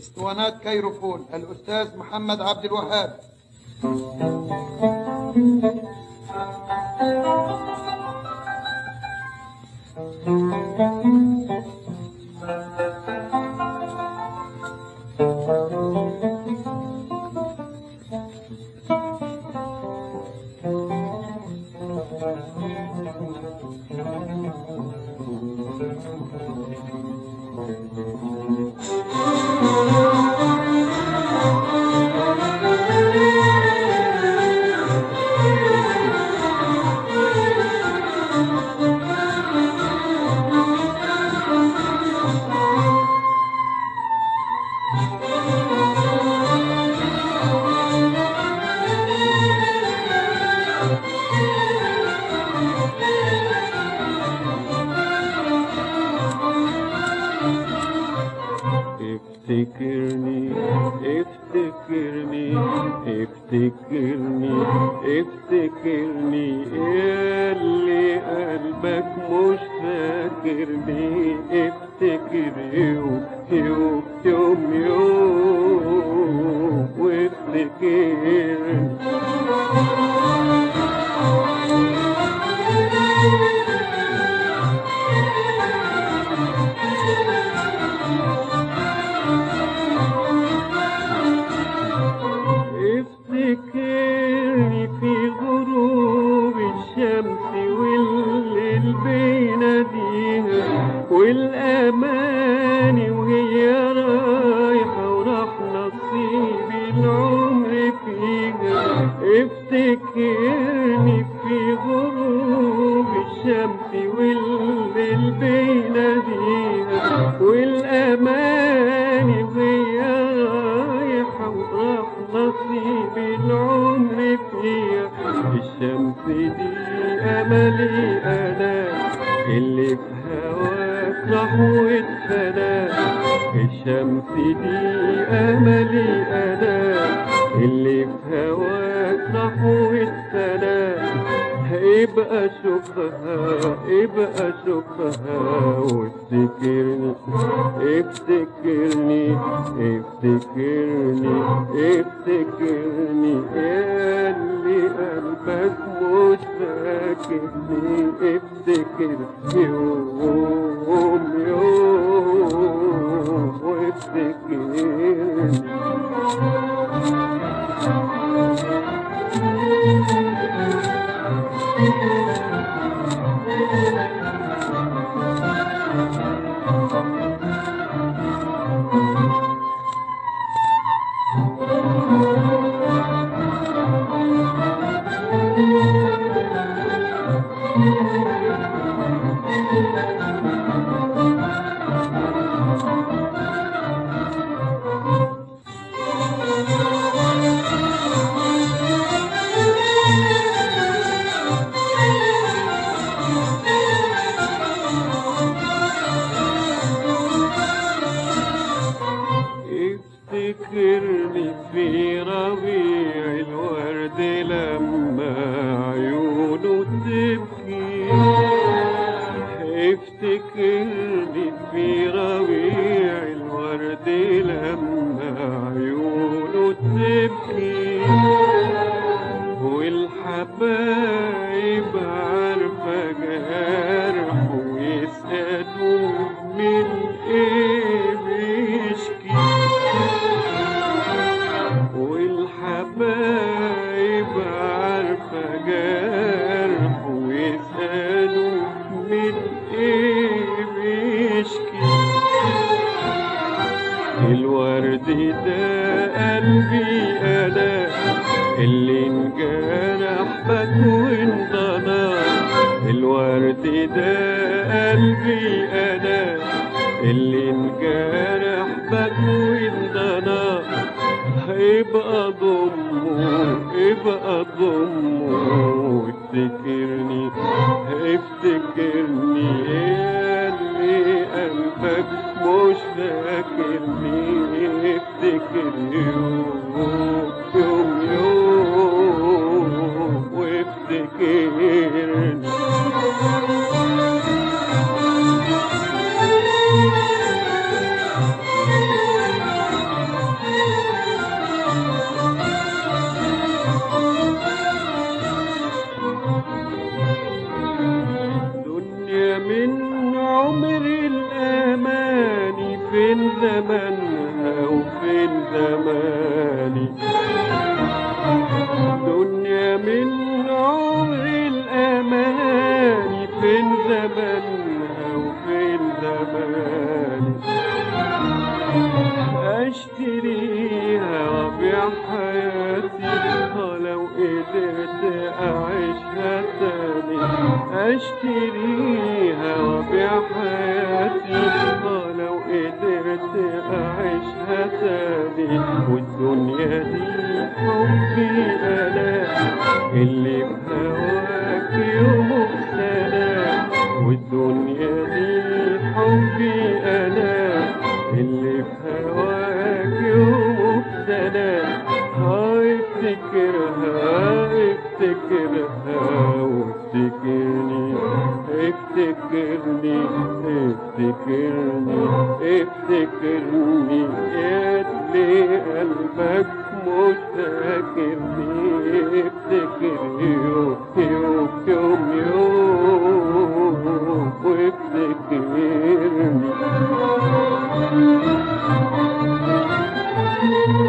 اسطوانات كيروفون الأستاذ محمد عبد الوهاب افتكرني افتكرني افتكرني افتكرني اللي قلبك مش فاكرني افتكر يوم يوم يوم يوم وافتكرني افتكرني في غروب الشمس والليل بيناديها والاماني وهي رايحه وراح نصيبي العمر فيها افتكرني في غروب الشمس والليل بيناديها والاماني وهي رايحه وراح نصيبي العمر فيها الشمس دي املي انا اللي في هواك راح واتفنى الشمس دي املي انا اللي في هواك راح واتفنى ابقى شوفها ابقى شوفها وافتكرني افتكرني افتكرني افتكرني اللي قلبك مش فاكرني افتكر يوم يوم وافتكرني افتكرني في ربيع الورد لما عيونه تبكي افتكرني في ربيع الورد لما عيونه تبكي والحبايب عارفة جرح ويسألوا من ايه بيشكي والحبايب عارفة جرح ويسألوا من ايه بيشكي الورد ده قلبي انا اللي انجرح بك وانضنى الورد ده قلبي انا اللي انجرح بك وانضنى يبقى ضمه يبقى ضمه وافتكرني افتكرني اللي قلبك مش فاكرني افتكر يوم يوم يوم وافتكرني وفين زماني دنيا من عمر الأماني فين زمانها وفين زماني اشتريها وابيع حياتي آه لو قدرت اعيشها تاني اشتريها وابيع حياتي آه لو قدرت اعيشها تاني والدنيا دي حبي انا اللي بهواك يوم سلام والدنيا دي حبي انا اللي في هواك يوم سلام هاي افتكرها افتكرها وافتكرني افتكرني افتكرني افتكرني يا اللي قلبك مش فاكرني افتكر يوم يوم يوم يوم وافتكرني